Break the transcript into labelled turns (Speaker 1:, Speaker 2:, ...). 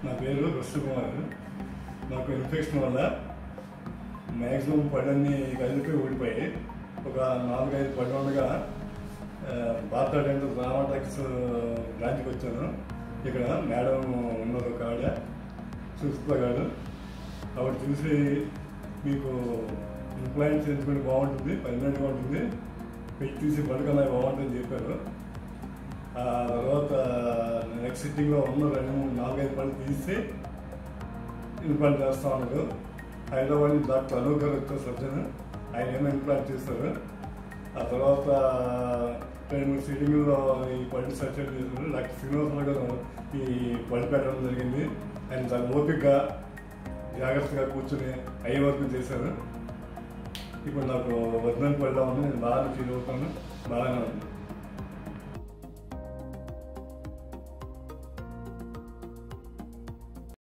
Speaker 1: నా పేరు కృష్ణకుమార్ నాకు ఇన్ఫెక్షన్ వల్ల మ్యాక్సిమం పళ్ళన్నీ కలిపి ఊడిపోయి ఒక నాలుగైదు పళ్ళు ఉండగా భారత డెంటల్ రామాటెక్స్ బ్రాంచ్కి వచ్చాను ఇక్కడ మేడం ఉన్నారు ఒక ఆవిడ సుస్తా గారు ఆవిడ చూసి మీకు ఇంప్లాంట్ చేసుకుంటే బాగుంటుంది పర్మనెంట్గా ఉంటుంది పెట్టి తీసి పడుకన్నా బాగుంటుందని చెప్పారు ఆ తర్వాత నెక్స్ట్ సిట్టింగ్లో ఉన్న రెండు మూడు నాలుగైదు పనులు తీసి ఇంప్లాంట్ చేస్తా ఉన్నారు హైదరాబాద్ నుంచి డాక్టర్ అనూప్ గారు వచ్చారు సర్జన్ ఆయన ఏమో ఇంప్లాంట్ చేస్తారు ఆ తర్వాత రెండు మూడు సిట్టింగ్లో ఈ పళ్ళు సర్జరీ చేశారు డాక్టర్ శ్రీనివాసరావు గారు ఈ పళ్ళు పెట్టడం జరిగింది ఆయన చాలా ఓపికగా జాగ్రత్తగా కూర్చుని అయ్యే వరకు చేశారు ఇప్పుడు నాకు వదిన పళ్ళ ఉంది నేను బాగా ఫీల్ అవుతాను బాగానే ఉంది